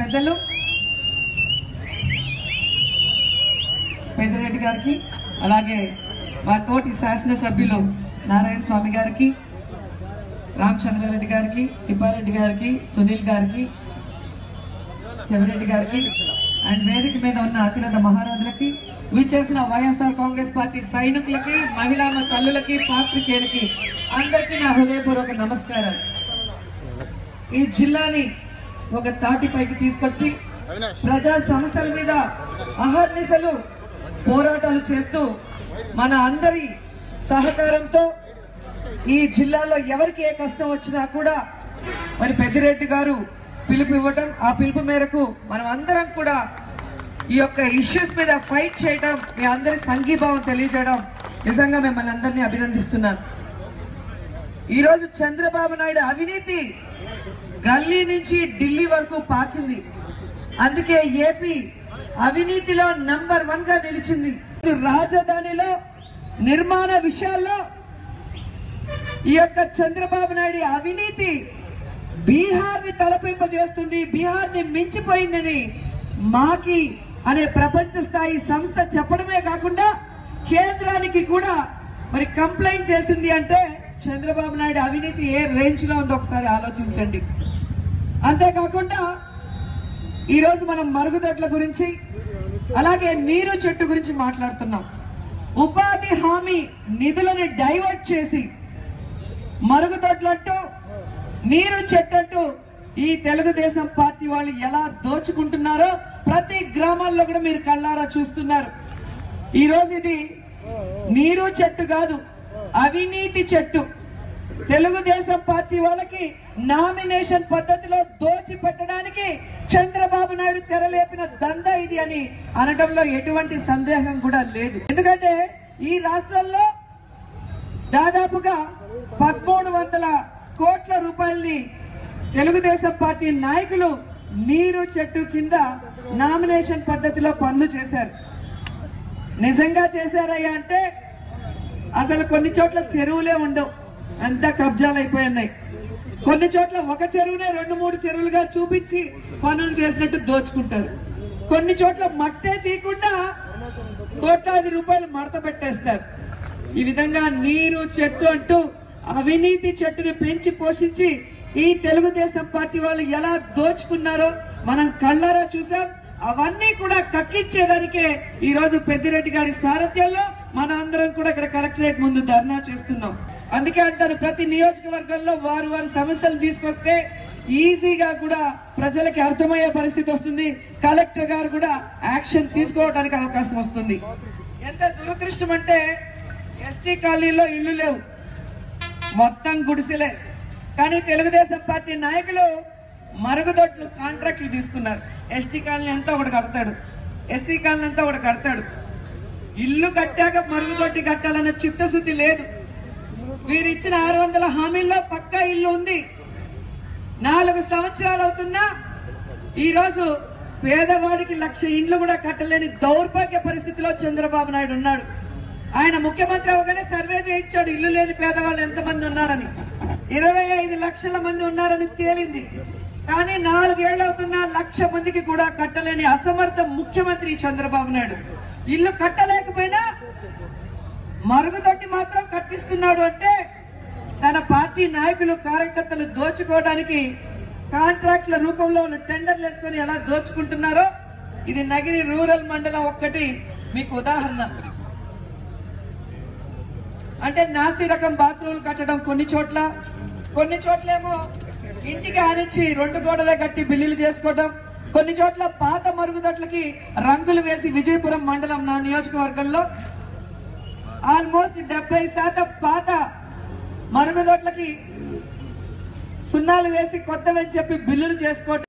పెద్దలు పెద్దిరెడ్డి గారికి అలాగే మా తోటి శాసనసభ్యులు నారాయణ స్వామి గారికి రామచంద్రారెడ్డి గారికి తిప్పారెడ్డి గారికి సునీల్ గారికి చెవిరెడ్డి గారికి అండ్ వేదిక మీద ఉన్న అఖిలంత మహారాజులకి విచ్చేసిన వైఎస్ఆర్ కాంగ్రెస్ పార్టీ సైనికులకి మహిళా తల్లులకి పాత్రికేయులకి అందరికీ నా హృదయపూర్వక నమస్కారాలు ఈ జిల్లాని ఒక తాటిపైకి తీసుకొచ్చి ప్రజా సమస్యల మీద అహర్నిశలు పోరాటాలు చేస్తూ మన అందరి సహకారంతో ఈ జిల్లాలో ఎవరికి ఏ కష్టం వచ్చినా కూడా మరి పెద్దిరెడ్డి గారు పిలుపు ఇవ్వటం ఆ పిలుపు మేరకు మనం అందరం కూడా ఈ యొక్క ఇష్యూస్ మీద ఫైట్ చేయడం మీ అందరి సంఘీభావం తెలియజేయడం నిజంగా మిమ్మల్ని అందరినీ అభినందిస్తున్నాను ఈ రోజు చంద్రబాబు నాయుడు అవినీతి గల్లీ నుంచి ఢిల్లీ వరకు పాకింది అందుకే ఏపీ అవినీతిలో నంబర్ వన్ గా నిలిచింది రాజధానిలో నిర్మాణ విషయాల్లో ఈ యొక్క చంద్రబాబు నాయుడు అవినీతి బీహార్ ని తలపింపజేస్తుంది బీహార్ ని మించిపోయిందని మాకి అనే ప్రపంచ స్థాయి సంస్థ చెప్పడమే కాకుండా కేంద్రానికి కూడా మరి కంప్లైంట్ చేసింది అంటే చంద్రబాబు నాయుడు అవినీతి ఏ రేంజ్ లో ఉందో ఒకసారి ఆలోచించండి అంతేకాకుండా ఈరోజు మనం మరుగుదొడ్ల గురించి అలాగే నీరు చెట్టు గురించి మాట్లాడుతున్నాం ఉపాధి హామీ నిధులను డైవర్ట్ చేసి మరుగుదొడ్లంటూ నీరు చెట్టంటూ ఈ తెలుగుదేశం పార్టీ వాళ్ళు ఎలా దోచుకుంటున్నారో ప్రతి గ్రామాల్లో కూడా మీరు కళ్ళారా చూస్తున్నారు ఈ రోజు ఇది నీరు చెట్టు కాదు అవినీతి చెట్టు తెలుగుదేశం పార్టీ వాళ్ళకి నామినేషన్ పద్ధతిలో దోచి పెట్టడానికి చంద్రబాబు నాయుడు తెరలేపిన దంద ఇది అని అనడంలో ఎటువంటి సందేహం కూడా లేదు ఎందుకంటే ఈ రాష్ట్రంలో దాదాపుగా పదమూడు వందల కోట్ల రూపాయల్ని తెలుగుదేశం పార్టీ నాయకులు నీరు చెట్టు కింద నామినేషన్ పద్ధతిలో పనులు చేశారు నిజంగా చేశారయ్యా అంటే అసలు కొన్ని చోట్ల చెరువులే ఉండవు అంతా కబ్జాలు అయిపోయినాయి కొన్ని చోట్ల ఒక చెరువునే రెండు మూడు చెరువులుగా చూపించి పనులు చేసినట్టు దోచుకుంటారు కొన్ని చోట్ల మట్టే తీయకుండా కోట్లాది రూపాయలు మడత పెట్టేస్తారు ఈ విధంగా నీరు చెట్టు అంటూ అవినీతి చెట్టుని పెంచి పోషించి ఈ తెలుగుదేశం పార్టీ వాళ్ళు ఎలా దోచుకున్నారో మనం కళ్ళారా చూసాం అవన్నీ కూడా కక్కించేదానికే ఈ రోజు పెద్దిరెడ్డి గారి సారథ్యంలో మన అందరం కూడా ఇక్కడ కలెక్టరేట్ ముందు ధర్నా చేస్తున్నాం అందుకే అంటారు ప్రతి నియోజకవర్గంలో వారు వారి సమస్యలు తీసుకొస్తే ఈజీగా కూడా ప్రజలకి అర్థమయ్యే పరిస్థితి వస్తుంది కలెక్టర్ గారు కూడా యాక్షన్ తీసుకోవడానికి అవకాశం వస్తుంది ఎంత దురదృష్టం అంటే ఎస్టీ కాలనీలో ఇల్లు లేవు మొత్తం గుడిసెలే కానీ తెలుగుదేశం పార్టీ నాయకులు మరుగుదొడ్లు కాంట్రాక్ట్లు తీసుకున్నారు ఎస్టీ కాలనీ అంతా ఒకటి కడతాడు ఎస్సీ కాలనీ అంతా ఒకటి కడతాడు ఇల్లు కట్టాక మరుగుదొడ్డి కట్టాలన్న చిత్తశుద్ధి లేదు వీరు ఇచ్చిన ఆరు వందల హామీల్లో పక్కా ఇల్లు ఉంది నాలుగు సంవత్సరాలు అవుతున్నా ఈ రోజు పేదవాడికి లక్ష ఇండ్లు కూడా కట్టలేని దౌర్భాగ్య పరిస్థితిలో చంద్రబాబు నాయుడు ఉన్నాడు ఆయన ముఖ్యమంత్రి అవగానే సర్వే చేయించాడు ఇల్లు లేని పేదవాళ్ళు ఎంతమంది ఉన్నారని ఇరవై ఐదు లక్షల మంది ఉన్నారని తేలింది కానీ నాలుగేళ్లు అవుతున్నా లక్ష మందికి కూడా కట్టలేని అసమర్థ ముఖ్యమంత్రి ఈ చంద్రబాబు నాయుడు ఇల్లు కట్టలేకపోయినా మరుగుదొడ్డి మాత్రం కట్టిస్తున్నాడు అంటే తన పార్టీ నాయకులు కార్యకర్తలు దోచుకోవడానికి కాంట్రాక్ట్ల రూపంలో వాళ్ళు టెండర్లు వేసుకొని ఎలా దోచుకుంటున్నారో ఇది నగిరి రూరల్ మండలం ఒక్కటి మీకు ఉదాహరణ అంటే నాసి రకం బాత్రూమ్లు కట్టడం కొన్ని చోట్ల కొన్ని చోట్లేమో ఇంటికి ఆనించి రెండు గోడలే కట్టి బిల్లులు చేసుకోవడం కొన్ని చోట్ల పాత మరుగుదొడ్లకి రంగులు వేసి విజయపురం మండలం నా నియోజకవర్గంలో ఆల్మోస్ట్ డెబ్బై శాతం పాత మరుగుదొడ్లకి సున్నాలు వేసి కొత్తవని చెప్పి బిల్లులు చేసుకోవటం